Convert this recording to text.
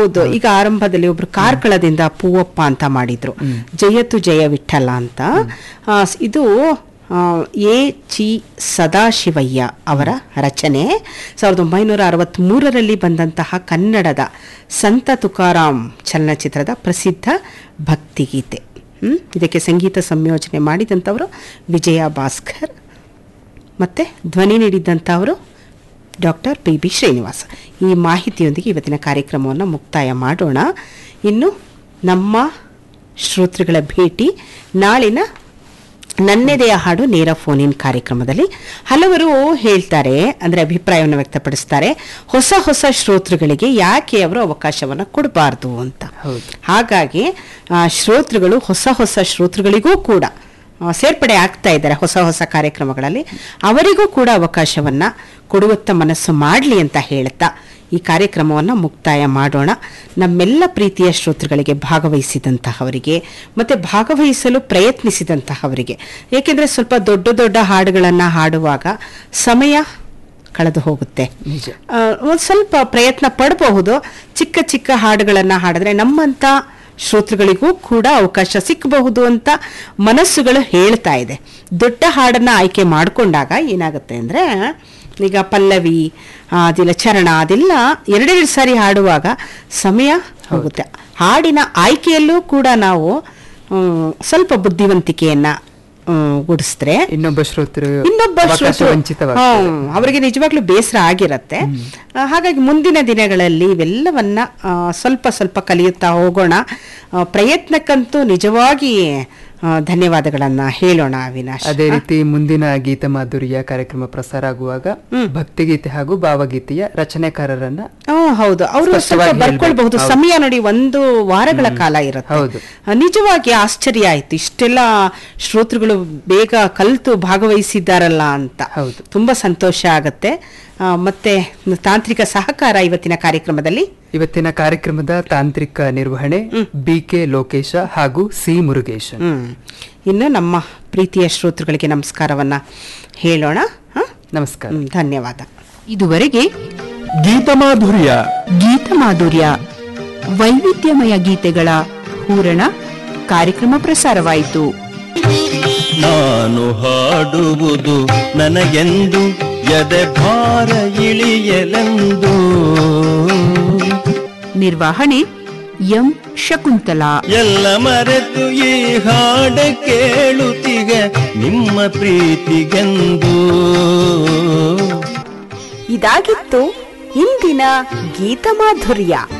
ಹೌದು ಈಗ ಆರಂಭದಲ್ಲಿ ಒಬ್ರು ಕಾರ್ಕಳದಿಂದ ಪೂವಪ್ಪ ಅಂತ ಮಾಡಿದ್ರು ಜಯತು ಜಯ ವಿಠಲ ಅಂತ ಆ, ಸ್- ಇದು ಆ, ಎ ಚಿ ಸದಾಶಿವಯ್ಯ ಅವರ ರಚನೆ ಸಾವಿರದ ಒಂಬೈನೂರ ಅರವತ್ತ್ಮೂರರಲ್ಲಿ ಬಂದಂತಹ ಕನ್ನಡದ ಸಂತ ತುಕಾರಾಮ್ ಚಲನಚಿತ್ರದ ಪ್ರಸಿದ್ಧ ಭಕ್ತಿಗೀತೆ ಹ್ಮ್? ಇದಕ್ಕೆ ಸಂಗೀತ ಸಂಯೋಜನೆ ಮಾಡಿದಂಥವರು ವಿಜಯ ಭಾಸ್ಕರ್ ಮತ್ತು ಧ್ವನಿ ನೀಡಿದ್ದಂಥವರು ಡಾಕ್ಟರ್ ಪಿ ಬಿ ಶ್ರೀನಿವಾಸ ಈ ಮಾಹಿತಿಯೊಂದಿಗೆ ಇವತ್ತಿನ ಕಾರ್ಯಕ್ರಮವನ್ನು ಮುಕ್ತಾಯ ಮಾಡೋಣ ಇನ್ನು ನಮ್ಮ ಶ್ರೋತೃಗಳ ಭೇಟಿ ನಾಳಿನ ನನ್ನೆದೆಯ ಹಾಡು ನೇರ ಫೋನ್ ಇನ್ ಕಾರ್ಯಕ್ರಮದಲ್ಲಿ ಹಲವರು ಹೇಳ್ತಾರೆ ಅಂದರೆ ಅಭಿಪ್ರಾಯವನ್ನು ವ್ಯಕ್ತಪಡಿಸ್ತಾರೆ ಹೊಸ ಹೊಸ ಶ್ರೋತೃಗಳಿಗೆ ಯಾಕೆ ಅವರು ಅವಕಾಶವನ್ನು ಕೊಡಬಾರ್ದು ಅಂತ ಹೌದು. ಹಾಗಾಗಿ ಆ, ಶ್ರೋತೃಗಳು ಹೊಸ ಹೊಸ ಶ್ರೋತೃಗಳಿಗೂ ಕೂಡ ಆ, ಸೇರ್ಪಡೆ ಆಗ್ತಾ ಇದ್ದಾರೆ ಹೊಸ ಹೊಸ ಕಾರ್ಯಕ್ರಮಗಳಲ್ಲಿ ಅವರಿಗೂ ಕೂಡ ಅವಕಾಶವನ್ನ ಕೊಡುವತ್ತ ಮನಸ್ಸು ಮಾಡಲಿ ಅಂತ ಹೇಳ್ತಾ ಈ ಕಾರ್ಯಕ್ರಮವನ್ನು ಮುಕ್ತಾಯ ಮಾಡೋಣ ನಮ್ಮೆಲ್ಲ ಪ್ರೀತಿಯ ಶ್ರೋತೃಗಳಿಗೆ ಭಾಗವಹಿಸಿದಂತಹವರಿಗೆ ಮತ್ತೆ ಭಾಗವಹಿಸಲು ಪ್ರಯತ್ನಿಸಿದಂತಹವರಿಗೆ ಏಕೆಂದರೆ ಸ್ವಲ್ಪ ದೊಡ್ಡ ದೊಡ್ಡ ಹಾಡುಗಳನ್ನು ಹಾಡುವಾಗ ಸಮಯ ಕಳೆದು ಹೋಗುತ್ತೆ ನಿಜ ಆ, ಒಂದ್ ಸ್ವಲ್ಪ ಪ್ರಯತ್ನ ಪಡಬಹುದು ಚಿಕ್ಕ ಚಿಕ್ಕ ಹಾಡುಗಳನ್ನು ಹಾಡಿದ್ರೆ ನಮ್ಮಂತ ಶ್ರೋತೃಗಳಿಗೂ ಕೂಡ ಅವಕಾಶ ಸಿಕ್ಕಬಹುದು ಅಂತ ಮನಸ್ಸುಗಳು ಹೇಳ್ತಾ ಇದೆ ದೊಡ್ಡ ಹಾಡನ್ನ ಆಯ್ಕೆ ಮಾಡಿಕೊಂಡಾಗ ಏನಾಗುತ್ತೆ ಅಂದ್ರೆ ಈಗ ಪಲ್ಲವಿ ಆ, ಅದಿಲ್ಲ ಚರಣ ಅದೆಲ್ಲ ಎರಡೆರಡು ಸಾರಿ ಹಾಡುವಾಗ ಸಮಯ ಹೋಗುತ್ತೆ ಹಾಡಿನ ಆಯ್ಕೆಯಲ್ಲೂ ಕೂಡ ನಾವು ಹ್ಮ್, ಸ್ವಲ್ಪ ಬುದ್ಧಿವಂತಿಕೆಯನ್ನ ಹ್ಮ್, ಗೂಡಿಸಿದ್ರೆ ಇನ್ನೊಬ್ಬ ಶ್ರೋತೃ ಇನ್ನೊಬ್ಬ ಅವಕಾಶ ಶ್ರೋತೃ- ವಂಚಿತವಾಗ್ತಾರೆ ಹ್ಮ್, ಅವರಿಗೆ ನಿಜವಾಗ್ಲೂ ಬೇಸರ ಆಗಿರತ್ತೆ ಆ, ಹಾಗಾಗಿ ಮುಂದಿನ ದಿನಗಳಲ್ಲಿ ಇವೆಲ್ಲವನ್ನ ಆ, ಸ್ವಲ್ಪ ಸ್ವಲ್ಪ ಕಲಿಯುತ್ತಾ ಹೋಗೋಣ ಆ, ಪ್ರಯತ್ನಕ್ಕಂತೂ ನಿಜವಾಗಿ ಆ, ಧನ್ಯವಾದಗಳನ್ನ ಹೇಳೋಣ ಅವಿನಾಶ್ ಅದೇ ರೀತಿ ಮುಂದಿನ ಗೀತ ಮಾಧುರ್ಯ ಕಾರ್ಯಕ್ರಮ ಪ್ರಸಾರ ಆಗುವಾಗ ಭಕ್ತಿಗೀತೆ ಹಾಗೂ ಭಾವಗೀತೆಯ ರಚನೆಕಾರರನ್ನ ಹ್ಮ್, ಹೌದು ಅವರು ಸ್ವಲ್ಪ ಸ್ಪಷ್ಟವಾಗಿ ಬರ್ಕೊಳ್ಬಹುದು ಹೇಳ್ಬೇಕು. ಸಮಯ ನೋಡಿ ಒಂದು ವಾರಗಳ ಕಾಲ ಇರುತ್ತೆ ಹೌದು. ಆ, ನಿಜವಾಗಿ ಆಶ್ಚರ್ಯ ಆಯ್ತು ಇಷ್ಟೆಲ್ಲ ಶ್ರೋತೃಗಳು ಬೇಗ ಕಲಿತು ಭಾಗವಹಿಸಿದ್ದಾರಲ್ಲ ಅಂತ ಹೌದು. ತುಂಬಾ ಸಂತೋಷ ಆಗತ್ತೆ ಆ, ಮತ್ತೆ ತಾಂತ್ರಿಕ ಸಹಕಾರ ಇವತ್ತಿನ ಕಾರ್ಯಕ್ರಮದಲ್ಲಿ ಇವತ್ತಿನ ಕಾರ್ಯಕ್ರಮದ ತಾಂತ್ರಿಕ ನಿರ್ವಹಣೆ ಬಿ ಕೆ ಲೋಕೇಶ ಹಾಗೂ ಸಿ ಮುರುಗೇಶನ್ ಹ್ಮ್ ಇನ್ನು ನಮ್ಮ ಪ್ರೀತಿಯ ಶ್ರೋತೃಗಳಿಗೆ ನಮಸ್ಕಾರವನ್ನ ಹೇಳೋಣ ಹ? ನಮಸ್ಕಾರ ಹ್ಮ್, ಧನ್ಯವಾದ ಇದುವರೆಗೆ ಗೀತಮಾಧುರ್ಯ ಗೀತ ಮಾಧುರ್ಯ ವೈವಿಧ್ಯಮಯ ಗೀತೆಗಳ ಹೂರಣ ಕಾರ್ಯಕ್ರಮ ಪ್ರಸಾರವಾಯಿತು ನಾನು ಹಾಡುವುದು ನನಗೆಂದು ಎದೆ ಭಾರ ಇಳಿಯಲೆಂದು ನಿರ್ವಹಣೆ ಎಂ ಶಕುಂತಲಾ ಎಲ್ಲ ಮರೆತು ಈ ಹಾಡ ಕೇಳುತ್ತಿಗೆ ನಿಮ್ಮ ಪ್ರೀತಿಗೆಂದು ಇದಾಗಿತ್ತು ಇಂದಿನ ಗೀತ ಮಾಧುರ್ಯ